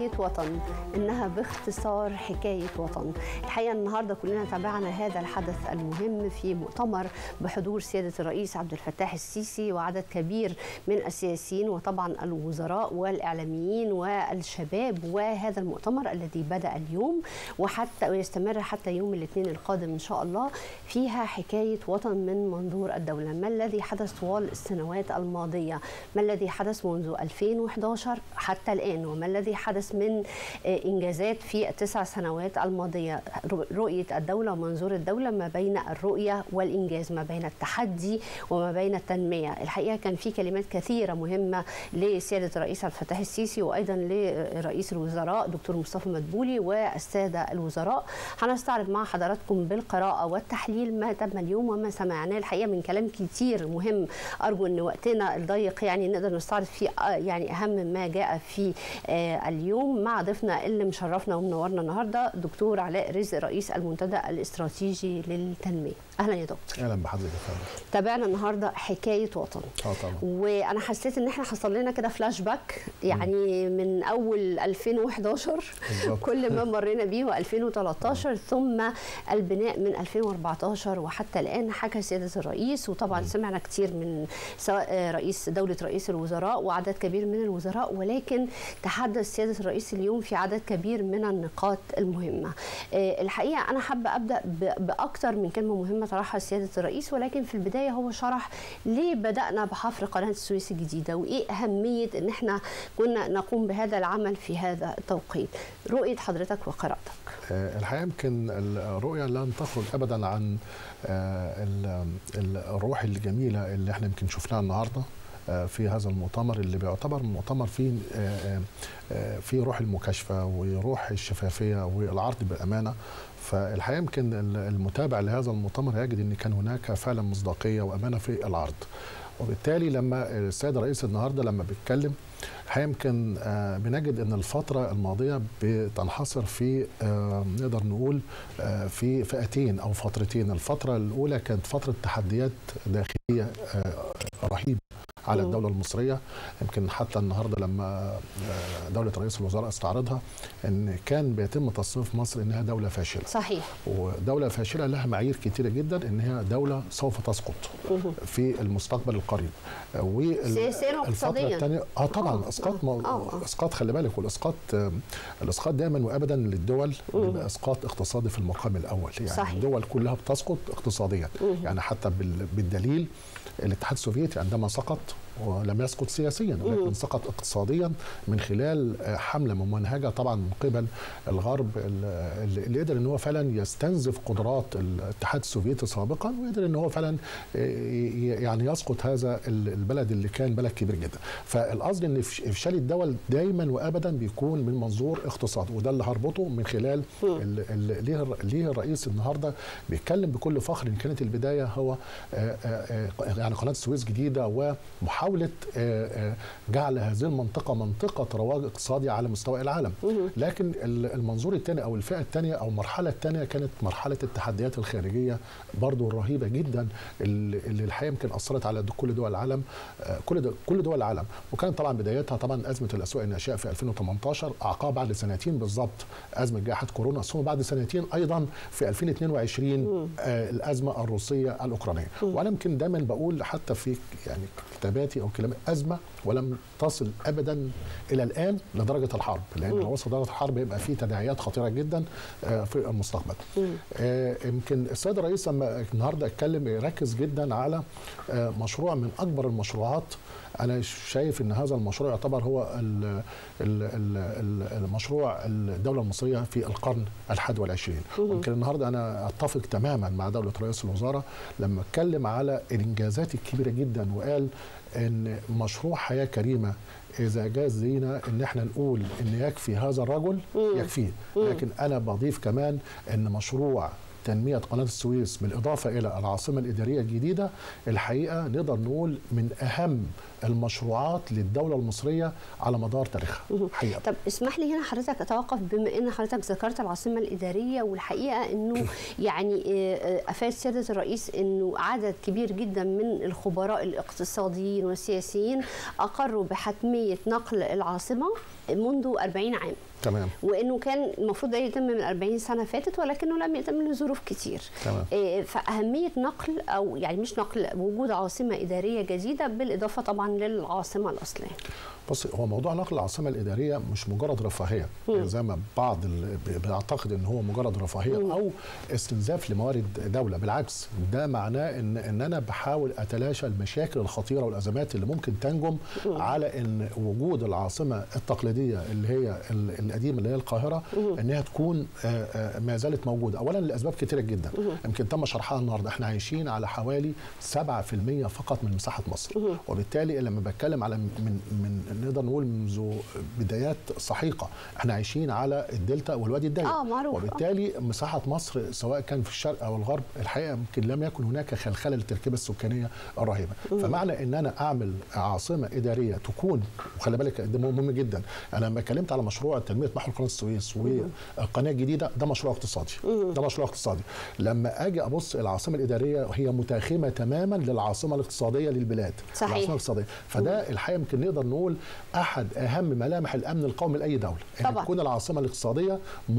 وطن إنها باختصار حكاية وطن الحقيقة النهاردة كلنا تابعنا هذا الحدث المهم في مؤتمر بحضور سيادة الرئيس عبد الفتاح السيسي وعدد كبير من السياسيين وطبعا الوزراء والإعلاميين والشباب وهذا المؤتمر الذي بدأ اليوم وحتى ويستمر حتى يوم الاثنين القادم إن شاء الله فيها حكاية وطن من منظور الدولة ما الذي حدث طوال السنوات الماضية ما الذي حدث منذ 2011 حتى الآن وما الذي حدث من إنجازات في التسع سنوات الماضية رؤية الدولة ومنظور الدولة ما بين الرؤية والإنجاز ما بين التحدي وما بين التنمية الحقيقة كان في كلمات كثيرة مهمة لسيادة الرئيس عبد الفتاح السيسي وأيضا لرئيس الوزراء دكتور مصطفى مدبولي والسادة الوزراء هنستعرض مع حضراتكم بالقراءة والتحليل ما تم اليوم وما سمعناه الحقيقة من كلام كتير مهم أرجو أن وقتنا الضيق يعني نقدر نستعرض فيه يعني أهم ما جاء في اليوم مع ضيفنا اللي مشرفنا ومنورنا النهارده دكتور علاء رزق رئيس المنتدى الاستراتيجي للتنميه اهلا يا دكتور اهلا بحضرتك يا فندم تابعنا النهارده حكايه وطن اه طبعا وانا حسيت ان احنا حصل لنا كده فلاش باك يعني م. من اول 2011 بالزبط. كل ما مرينا بيه و2013 ثم البناء من 2014 وحتى الان حكى سياده الرئيس وطبعا م. سمعنا كتير من سواء رئيس دوله رئيس الوزراء وعدد كبير من الوزراء ولكن تحدث سياده الرئيس اليوم في عدد كبير من النقاط المهمه الحقيقه انا حابه ابدا باكثر من كلمه مهمه طرحها سياده الرئيس ولكن في البدايه هو شرح ليه بدانا بحفر قناه السويس الجديده وايه اهميه ان احنا كنا نقوم بهذا العمل في هذا التوقيت رؤيه حضرتك وقراءتك الحقيقه يمكن الرؤيه لن تخرج ابدا عن الروح الجميله اللي احنا يمكن شفناها النهارده في هذا المؤتمر اللي بيعتبر مؤتمر فيه في روح المكاشفه وروح الشفافيه والعرض بالامانه فالحقيقه يمكن المتابع لهذا المؤتمر يجد ان كان هناك فعلا مصداقيه وامانه في العرض وبالتالي لما السيد الرئيس النهارده لما بيتكلم يمكن بنجد ان الفتره الماضيه بتنحصر في نقدر نقول في فئتين او فترتين الفتره الاولى كانت فتره تحديات داخليه رهيبه على الدولة المصرية يمكن حتى النهاردة لما دولة رئيس الوزراء استعرضها أن كان بيتم تصنيف مصر أنها دولة فاشلة صحيح ودولة فاشلة لها معايير كتيرة جدا أنها دولة سوف تسقط في المستقبل القريب سياسيا واقتصاديا الثانية اه طبعا اسقاط اسقاط خلي بالك والاسقاط الاسقاط دائما وابدا للدول بيبقى اسقاط اقتصادي في المقام الاول يعني صحيح. الدول كلها بتسقط اقتصاديا يعني حتى بالدليل الاتحاد السوفيتي عندما سقط ولم يسقط سياسيا ولكن سقط اقتصاديا من خلال حمله ممنهجه طبعا من قبل الغرب اللي قدر ان هو فعلا يستنزف قدرات الاتحاد السوفيتي سابقا وقدر ان هو فعلا يعني يسقط هذا البلد اللي كان بلد كبير جدا فالقصد ان افشال الدول دايما وابدا بيكون من منظور اقتصادي وده اللي هربطه من خلال ليه ليه الرئيس النهارده بيتكلم بكل فخر ان كانت البدايه هو يعني قناه السويس جديده ومحاوله محاولة جعل هذه المنطقة منطقة رواج اقتصادي على مستوى العالم لكن المنظور الثاني أو الفئة الثانية أو المرحلة الثانية كانت مرحلة التحديات الخارجية برضو الرهيبة جدا اللي الحقيقة يمكن أثرت على كل دول العالم كل كل دول العالم وكانت طبعا بدايتها طبعا أزمة الأسواق الناشئة في 2018 أعقاب بعد سنتين بالضبط أزمة جائحة كورونا ثم بعد سنتين أيضا في 2022 الأزمة الروسية الأوكرانية وأنا يمكن دايما بقول حتى في يعني كتاباتي او كلام ازمه ولم تصل ابدا الى الان لدرجه الحرب لان لو وصل درجه الحرب يبقى في تداعيات خطيره جدا في المستقبل. يمكن السيد الرئيس لما النهارده اتكلم ركز جدا على مشروع من اكبر المشروعات انا شايف ان هذا المشروع يعتبر هو المشروع الدوله المصريه في القرن الحادي والعشرين يمكن النهارده انا اتفق تماما مع دوله رئيس الوزراء لما اتكلم على الانجازات الكبيره جدا وقال ان مشروع حياه كريمه اذا جاز لينا ان احنا نقول ان يكفي هذا الرجل يكفيه لكن انا بضيف كمان ان مشروع تنمية قناة السويس بالإضافة إلى العاصمة الإدارية الجديدة الحقيقة نقدر نقول من أهم المشروعات للدولة المصرية على مدار تاريخها حقيقة طب اسمح لي هنا حضرتك أتوقف بما أن حضرتك ذكرت العاصمة الإدارية والحقيقة أنه يعني أفاد سيادة الرئيس أنه عدد كبير جدا من الخبراء الاقتصاديين والسياسيين أقروا بحتمية نقل العاصمة منذ 40 عام تمام وانه كان المفروض ده يتم من 40 سنه فاتت ولكنه لم يتم لظروف كتير تمام. إيه فاهميه نقل او يعني مش نقل وجود عاصمه اداريه جديده بالاضافه طبعا للعاصمه الاصليه بص هو موضوع نقل العاصمه الاداريه مش مجرد رفاهيه يعني زي ما بعض بيعتقد ان هو مجرد رفاهيه مم. او استنزاف لموارد دوله بالعكس ده معناه ان ان انا بحاول اتلاشى المشاكل الخطيره والازمات اللي ممكن تنجم مم. على ان وجود العاصمه التقليديه اللي هي القديمه اللي هي القاهره مم. انها تكون ما زالت موجوده اولا لاسباب كثيره جدا يمكن تم شرحها النهارده احنا عايشين على حوالي 7% فقط من مساحه مصر مم. وبالتالي لما بتكلم على من من نقدر نقول منذ بدايات سحيقه احنا عايشين على الدلتا والوادي الضيق اه معروف وبالتالي مساحه مصر سواء كان في الشرق او الغرب الحقيقه يمكن لم يكن هناك خلخله للتركيبه السكانيه الرهيبه فمعنى ان انا اعمل عاصمه اداريه تكون وخلي بالك ده مهم جدا انا لما اتكلمت على مشروع تنميه محور قناه السويس والقناه الجديده ده مشروع اقتصادي ده مشروع اقتصادي لما اجي ابص العاصمه الاداريه هي متاخمه تماما للعاصمه الاقتصاديه للبلاد صحيح. العاصمه الاقتصاديه فده الحقيقه يمكن نقدر نقول احد اهم ملامح الامن القومي لاي دوله ان تكون العاصمه الاقتصاديه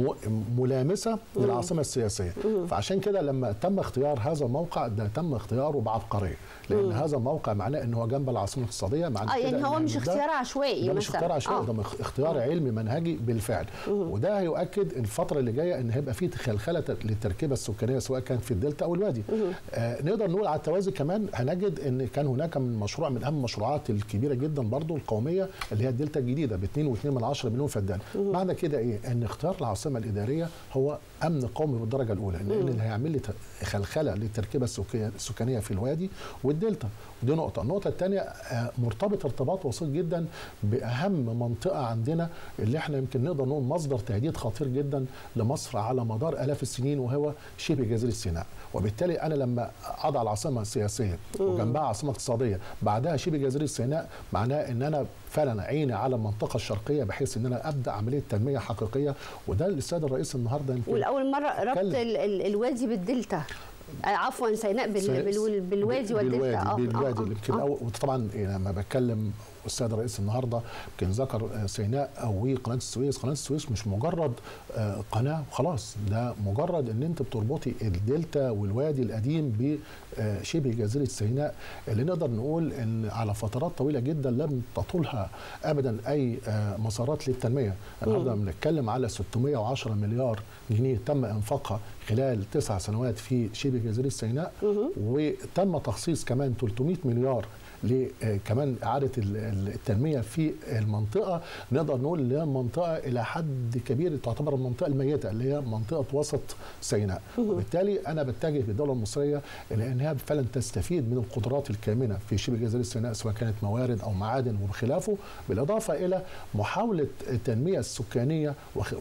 ملامسه مم. للعاصمه السياسيه مم. فعشان كده لما تم اختيار هذا الموقع ده تم اختياره بعبقريه لان مم. هذا الموقع معناه ان هو جنب العاصمه الاقتصاديه معناه اه يعني هو مش اختيار عشوائي ده مش اختيار عشوائي آه. ده اختيار علمي منهجي بالفعل مم. وده هيؤكد الفتره اللي جايه ان هيبقى في خلخله للتركيبه السكانيه سواء كان في الدلتا او الوادي آه نقدر نقول على التوازي كمان هنجد ان كان هناك من مشروع من اهم المشروعات الكبيره جدا برضو القوميه اللي هي الدلتا الجديده ب 2.2 مليون فدان معنى كده ايه ان اختيار العاصمه الاداريه هو امن قومي بالدرجه الاولى لان اللي هيعمل لي خلخله للتركيبه السكانيه في الوادي والدلتا ودي نقطه النقطه الثانيه مرتبط ارتباط وثيق جدا باهم منطقه عندنا اللي احنا يمكن نقدر نقول مصدر تهديد خطير جدا لمصر على مدار الاف السنين وهو شبه جزيره سيناء وبالتالي انا لما اضع العاصمه السياسيه وجنبها عاصمه اقتصاديه بعدها شبه جزيره سيناء معناه ان انا فعلا عيني على المنطقه الشرقيه بحيث ان انا ابدا عمليه تنميه حقيقيه وده اللي السيد الرئيس النهارده يمكن والاول مره ربط ال ال الوادي بالدلتا عفوا سيناء بال بال بالوادي والدلتا اه بالوادي يمكن آه. طبعا لما بتكلم السيد الرئيس النهارده يمكن ذكر سيناء او قناه السويس، قناه السويس مش مجرد قناه وخلاص ده مجرد ان انت بتربطي الدلتا والوادي القديم بشبه جزيره سيناء اللي نقدر نقول ان على فترات طويله جدا لم تطولها ابدا اي مسارات للتنميه، النهارده بنتكلم على 610 مليار جنيه تم انفاقها خلال تسع سنوات في شبه جزيره سيناء وتم تخصيص كمان 300 مليار كمان اعاده التنميه في المنطقه نقدر نقول اللي هي منطقه الى حد كبير تعتبر المنطقه الميته اللي هي منطقه وسط سيناء وبالتالي انا بتجه بالدوله المصريه الى انها فعلا تستفيد من القدرات الكامنه في شبه جزيره سيناء سواء كانت موارد او معادن وبخلافه بالاضافه الى محاوله التنميه السكانيه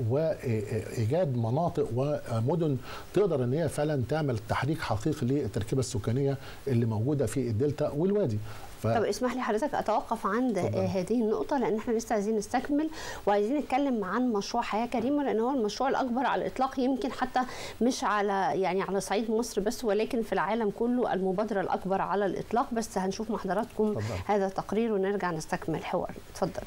وايجاد مناطق ومدن تقدر ان هي فعلا تعمل تحريك حقيقي للتركيبه السكانيه اللي موجوده في الدلتا والوادي ف... طب اسمح لي حضرتك اتوقف عند طبعا. هذه النقطه لان احنا لسه عايزين نستكمل وعايزين نتكلم عن مشروع حياه كريمه لان هو المشروع الاكبر على الاطلاق يمكن حتى مش على يعني على صعيد مصر بس ولكن في العالم كله المبادره الاكبر على الاطلاق بس هنشوف مع حضراتكم هذا التقرير ونرجع نستكمل الحوار اتفضل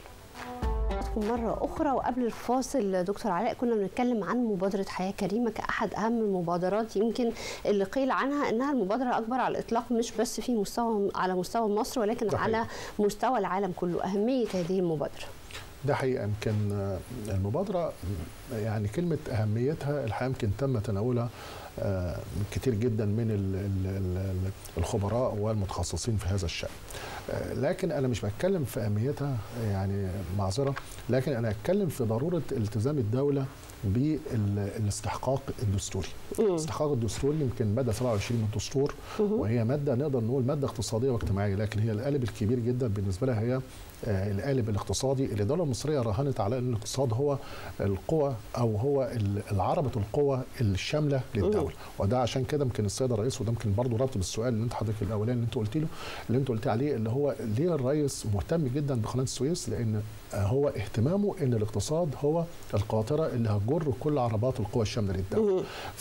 مرة أخرى وقبل الفاصل دكتور علاء كنا بنتكلم عن مبادرة حياة كريمة كأحد أهم المبادرات يمكن اللي قيل عنها أنها المبادرة الأكبر على الإطلاق مش بس في مستوى على مستوى مصر ولكن صحيح. على مستوى العالم كله أهمية هذه المبادرة ده حقيقة يمكن المبادرة يعني كلمة أهميتها الحقيقة يمكن تم تناولها كتير جدا من الخبراء والمتخصصين في هذا الشأن لكن انا مش بتكلم في اهميتها يعني معذره لكن انا اتكلم في ضروره التزام الدوله بالاستحقاق الدستوري الاستحقاق الدستوري يمكن ماده 27 من الدستور وهي ماده نقدر نقول ماده اقتصاديه واجتماعيه لكن هي القالب الكبير جدا بالنسبه لها هي القالب الاقتصادي اللي الدوله المصريه راهنت على ان الاقتصاد هو القوى او هو العربه القوى الشامله للدوله وده عشان كده يمكن السيد الرئيس وده يمكن برضه رابط بالسؤال اللي انت حضرتك الاولاني اللي انت قلت له اللي انت قلت عليه اللي هو ليه الرئيس مهتم جدا بقناه السويس لان هو اهتمامه ان الاقتصاد هو القاطره اللي هتجر كل عربات القوى الشامله للدوله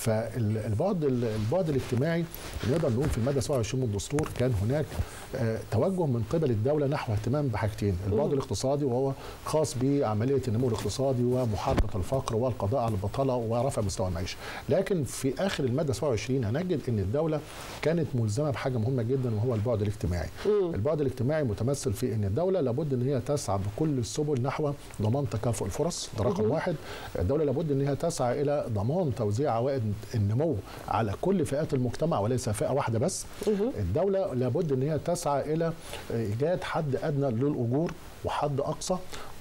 فالبعد البعد الاجتماعي نقدر نقول في الماده 27 من الدستور كان هناك توجه من قبل الدوله نحو اهتمام بحاجتين البعد الاقتصادي وهو خاص بعمليه النمو الاقتصادي ومحاربه الفقر والقضاء على البطاله ورفع مستوى المعيشه لكن في اخر الماده 27 هنجد ان الدوله كانت ملزمه بحاجه مهمه جدا وهو البعد الاجتماعي مم. البعد الاجتماعي متمثل في ان الدوله لابد ان هي تسعى بكل السبل نحو ضمان تكافؤ الفرص ده رقم واحد الدوله لابد ان هي تسعى الى ضمان توزيع عوائد النمو على كل فئات المجتمع وليس فئه واحده بس مم. الدوله لابد ان هي تسعى الى ايجاد حد ادنى للاجور وحد اقصى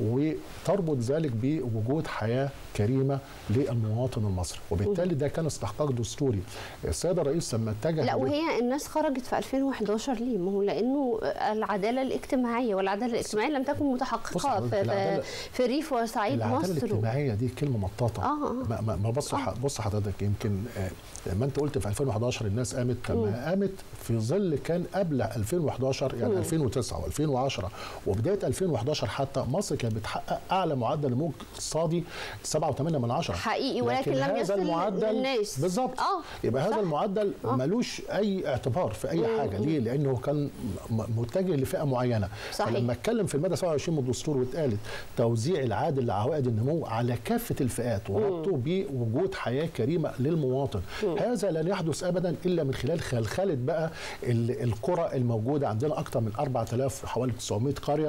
وتربط ذلك بوجود حياه كريمه للمواطن المصري وبالتالي ده كان استحقاق دستوري السيد الرئيس لما اتجه لا وهي الناس خرجت في 2011 ليه ما هو لانه العداله الاجتماعيه والعداله الاجتماعيه لم تكن متحققه في, في ريف وصعيد العدالة مصر العداله الاجتماعيه دي كلمه مطاطه آه آه. ما, ما بص آه. بص حضرتك يمكن لما انت قلت في 2011 الناس قامت ما قامت في ظل كان قبل 2011 يعني مم. 2009 و2010 وبدايه 2011 حتى مصر كانت بتحقق اعلى معدل نمو اقتصادي 7.8 من عشرة حقيقي ولكن لم هذا يصل المعدل للناس بالظبط آه. يبقى هذا صح. المعدل آه. ملوش اي اعتبار في اي مم. حاجه ليه لانه كان متجه لفئه معينه صحيح. فلما اتكلم في الماده 27 من الدستور واتقالت توزيع العادل لعوائد النمو على كافه الفئات وربطه بوجود حياه كريمه للمواطن مم. هذا لن يحدث ابدا الا من خلال خلخله بقى القرى الموجوده عندنا اكثر من 4000 حوالي 900 قريه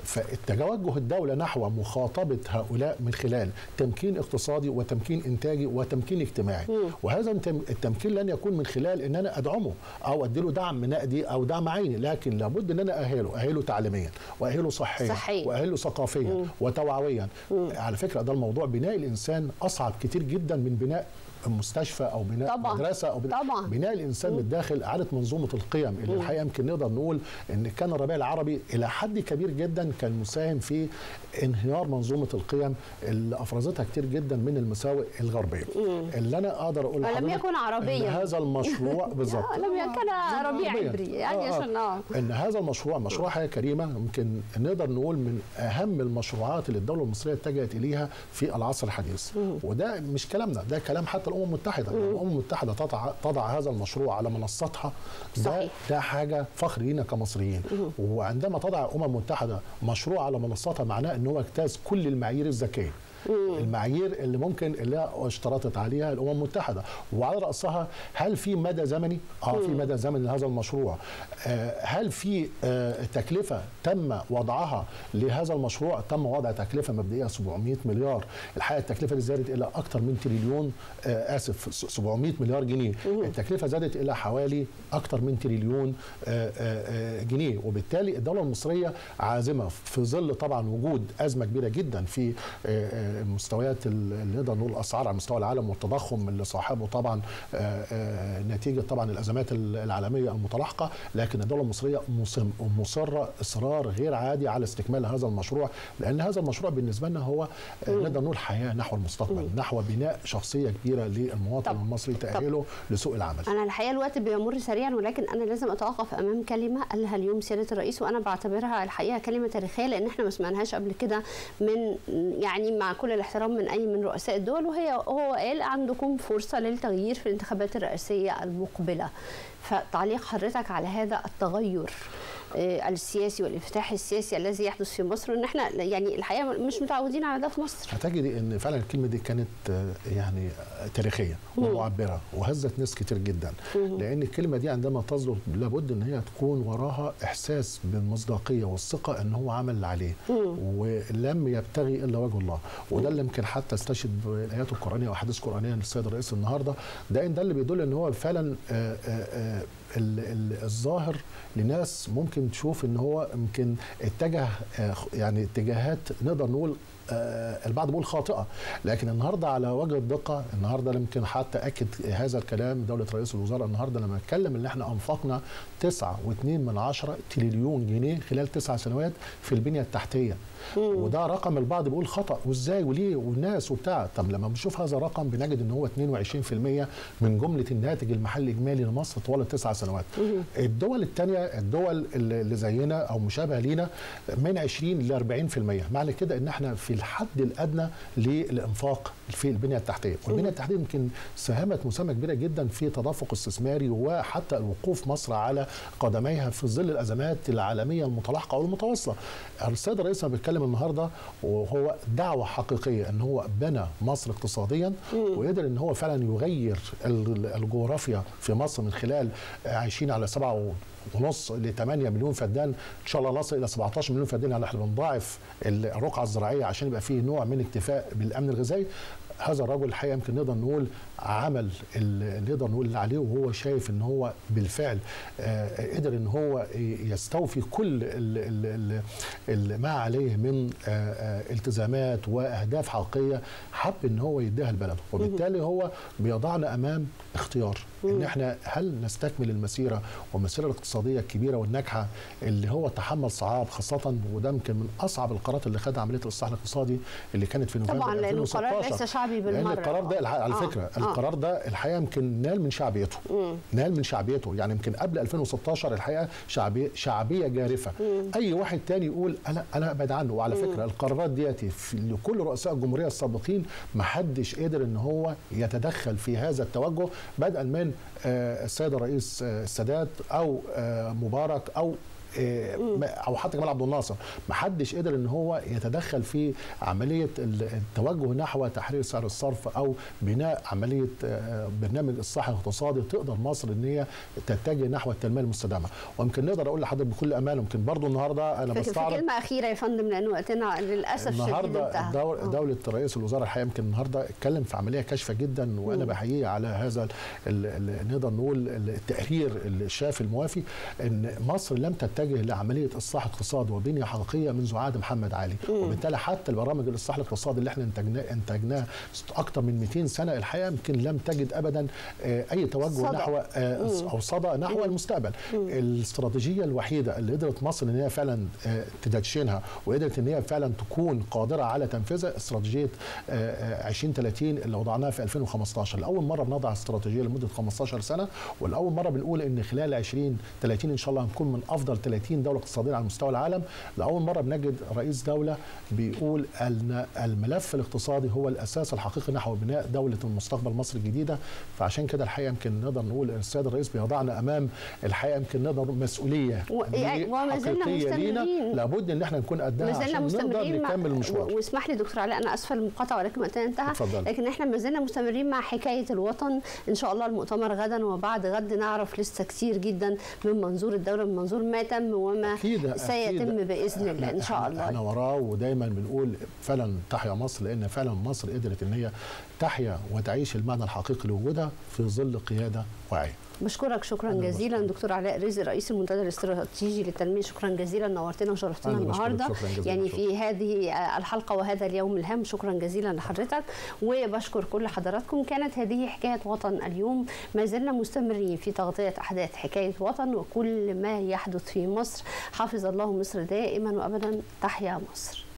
فتوجه الدوله نحو مخاطبه هؤلاء من خلال تمكين اقتصادي وتمكين انتاجي وتمكين اجتماعي مم. وهذا التمكين لن يكون من خلال ان انا ادعمه او اديله دعم نقدي او دعم عيني لكن لابد ان انا اهله اهله تعليميا واهله صحيا صحيح. واهله ثقافيا مم. وتوعويا مم. على فكره ده الموضوع بناء الانسان اصعب كتير جدا من بناء مستشفى او بناء طبعاً. مدرسه او بناء, طبعاً. بناء الانسان من الداخل اعاده منظومه القيم اللي الحقيقه يمكن نقدر نقول ان كان الربيع العربي الى حد كبير جدا كان مساهم في انهيار منظومه القيم اللي افرزتها كتير جدا من المساوئ الغربيه اللي انا اقدر اقول ولم لحضرتك يكن عربيا. إن هذا المشروع بالظبط آه، لم يكن ربيع عربياً. عبري يعني عشان اه ان هذا المشروع مشروع حياه كريمه يمكن نقدر نقول من اهم المشروعات اللي الدوله المصريه اتجهت اليها في العصر الحديث وده مش كلامنا ده كلام حتى الامم المتحده يعني الامم المتحده تضع تضع هذا المشروع على منصتها ده صحيح. ده حاجه فخر لينا كمصريين وعندما تضع الامم المتحده مشروع على منصتها معناه ان هو اجتاز كل المعايير الذكيه المعايير اللي ممكن اللي اشترطت عليها الامم المتحده وعلى راسها هل في مدى زمني؟ اه في مدى زمني لهذا المشروع. آه هل في آه تكلفه تم وضعها لهذا المشروع؟ تم وضع تكلفه مبدئيه 700 مليار، الحقيقه التكلفه دي زادت الى اكثر من تريليون آه اسف 700 مليار جنيه، التكلفه زادت الى حوالي اكثر من تريليون آه آه جنيه وبالتالي الدوله المصريه عازمه في ظل طبعا وجود ازمه كبيره جدا في آه المستويات اللي نقدر نقول الاسعار على مستوى العالم والتضخم اللي صاحبه طبعا نتيجه طبعا الازمات العالميه المتلاحقه لكن الدوله المصريه مصره اصرار غير عادي على استكمال هذا المشروع لان هذا المشروع بالنسبه لنا هو نقدر نقول حياه نحو المستقبل نحو بناء شخصيه كبيره للمواطن طب. المصري تاهيله لسوق العمل انا الحقيقه الوقت بيمر سريعا ولكن انا لازم اتوقف امام كلمه قالها اليوم سياده الرئيس وانا بعتبرها الحقيقه كلمه تاريخيه لان احنا ما سمعناهاش قبل كده من يعني مع كل الاحترام من اي من رؤساء الدول وهي هو قال عندكم فرصه للتغيير في الانتخابات الرئاسيه المقبله فتعليق حضرتك على هذا التغير السياسي والانفتاح السياسي الذي يحدث في مصر ان احنا يعني الحقيقه مش متعودين على ده في مصر هتجدي ان فعلا الكلمه دي كانت يعني تاريخيه ومعبره وهزت ناس كتير جدا لان الكلمه دي عندما تصدر لابد ان هي تكون وراها احساس بالمصداقيه والثقه ان هو عمل اللي عليه ولم يبتغي الا وجه الله وده اللي يمكن حتى استشهد بالايات القرانيه واحاديث قرانيه للسيد الرئيس النهارده ده ده اللي بيدل ان هو فعلا آآ آآ الظاهر لناس ممكن تشوف ان هو يمكن اتجه يعني اتجاهات نقدر نقول البعض بيقول خاطئه لكن النهارده على وجه الدقه النهارده يمكن حتى اكد هذا الكلام دوله رئيس الوزراء النهارده لما اتكلم ان احنا انفقنا 9.2 من عشرة تريليون جنيه خلال تسع سنوات في البنيه التحتيه وده رقم البعض بيقول خطا وازاي وليه والناس وبتاع طب لما بنشوف هذا الرقم بنجد ان هو 22% من جمله الناتج المحلي الاجمالي لمصر طوال التسع سنوات الدول الثانيه الدول اللي زينا او مشابهه لينا من 20 ل 40% معنى كده ان احنا في الحد الادنى للانفاق في البنيه التحتيه والبنيه التحتيه يمكن ساهمت مساهمه كبيره جدا في تدفق استثماري وحتى الوقوف مصر على قدميها في ظل الازمات العالميه المتلاحقه او المتواصله السيد الرئيس بيتكلم النهارده وهو دعوه حقيقيه ان هو بنى مصر اقتصاديا وقدر ان هو فعلا يغير الجغرافيا في مصر من خلال عايشين على سبعة ونص ل 8 مليون فدان ان شاء الله نصل الى 17 مليون فدان يعني احنا بنضاعف الرقعه الزراعيه عشان يبقى فيه نوع من اكتفاء بالامن الغذائي هذا الرجل الحقيقه يمكن نقدر نقول عمل اللي نقدر نقول اللي عليه وهو شايف ان هو بالفعل آه قدر ان هو يستوفي كل اللي ما عليه من آه آه التزامات واهداف حقيقيه حب ان هو يديها البلد وبالتالي هو بيضعنا امام اختيار ان احنا هل نستكمل المسيره والمسيره الاقتصاديه الكبيره والناجحه اللي هو تحمل صعاب خاصه وده يمكن من اصعب القرارات اللي خدها عمليه الاصلاح الاقتصادي اللي كانت في نوفمبر طبعا لان القرار ليس شعبي بالمره لان القرار ده على آه. فكره آه. القرار ده الحقيقه يمكن نال من شعبيته مم. نال من شعبيته يعني يمكن قبل 2016 الحقيقه شعبيه شعبيه جارفه مم. اي واحد تاني يقول انا انا ابعد عنه وعلى فكره مم. القرارات ديت لكل رؤساء الجمهوريه السابقين ما حدش قدر ان هو يتدخل في هذا التوجه بدءا من السيد الرئيس السادات او مبارك او او حتى جمال عبد الناصر ما حدش قدر ان هو يتدخل في عمليه التوجه نحو تحرير سعر الصرف او بناء عمليه برنامج اصلاح اقتصادي تقدر مصر ان هي تتجه نحو التنميه المستدامه ويمكن نقدر اقول لحضرتك بكل امان يمكن برضو النهارده انا بستعرض كلمه اخيره يا فندم لان وقتنا للاسف النهارده دول دوله رئيس الوزراء الحقيقه يمكن النهارده اتكلم في عمليه كاشفه جدا وانا بحييه على هذا نقدر نقول التقرير الشافي الموافي ان مصر لم تتجه تتجه لعمليه اصلاح اقتصاد وبنيه حقيقيه منذ عهد محمد علي مم. وبالتالي حتى البرامج الاصلاح الاقتصادي اللي احنا انتجناه انتجناه اكثر من 200 سنه الحقيقه يمكن لم تجد ابدا اي توجه صدى. نحو او صدى نحو مم. المستقبل مم. الاستراتيجيه الوحيده اللي قدرت مصر ان هي فعلا تدشنها وقدرت ان هي فعلا تكون قادره على تنفيذها استراتيجيه 2030 اللي وضعناها في 2015 لاول مره بنضع استراتيجيه لمده 15 سنه ولاول مره بنقول ان خلال 2030 ان شاء الله هنكون من افضل 30 دوله اقتصاديه على مستوى العالم لاول مره بنجد رئيس دوله بيقول ان الملف الاقتصادي هو الاساس الحقيقي نحو بناء دوله المستقبل مصر الجديده فعشان كده الحقيقه يمكن نقدر نقول السيد الرئيس بيضعنا امام الحقيقه يمكن نقدر مسؤوليه وما زلنا مستمرين لابد ان احنا نكون قدها ما زلنا مستمرين نكمل المشوار واسمح لي دكتور علاء انا اسفه المقاطعه ولكن وقتنا انتهى اتفضل. لكن احنا ما زلنا مستمرين مع حكايه الوطن ان شاء الله المؤتمر غدا وبعد غد نعرف لسه كتير جدا من منظور الدوله من منظور ما تم وما أكيد سيتم أكيد باذن الله ان شاء الله احنا وراه ودايما بنقول فعلا تحيا مصر لان فعلا مصر قدرت ان هي تحيا وتعيش المعنى الحقيقي لوجودها في ظل قياده واعيه بشكرك شكرا جزيلا دكتور علاء رزق رئيس المنتدى الاستراتيجي للتنميه شكرا جزيلا نورتنا وشرفتنا النهارده يعني في هذه الحلقه وهذا اليوم الهام شكرا جزيلا لحضرتك وبشكر كل حضراتكم كانت هذه حكايه وطن اليوم ما زلنا مستمرين في تغطيه احداث حكايه وطن وكل ما يحدث في مصر حافظ الله مصر دائما وابدا تحيا مصر